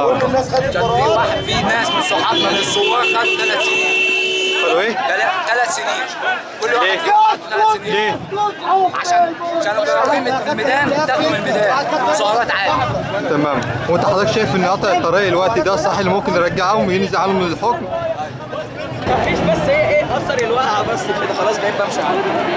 النهارده كان في واحد في ناس من صحابنا من الثوار خدوا ثلاث سنين قالوا ايه؟ ثلاث سنين كل واحد ليه؟ فيهم خد ثلاث سنين ليه؟ عشان كانوا جايين من الميدان اتاخدوا من الميدان مظاهرات عادي تمام وانت حضرتك شايف ان قطع الطريق الوقت ده صح اللي ممكن يرجعهم وينزل عنهم من الحكم؟ مفيش بس ايه ايه اثر الوقعه بس كده خلاص بقيت بمشي على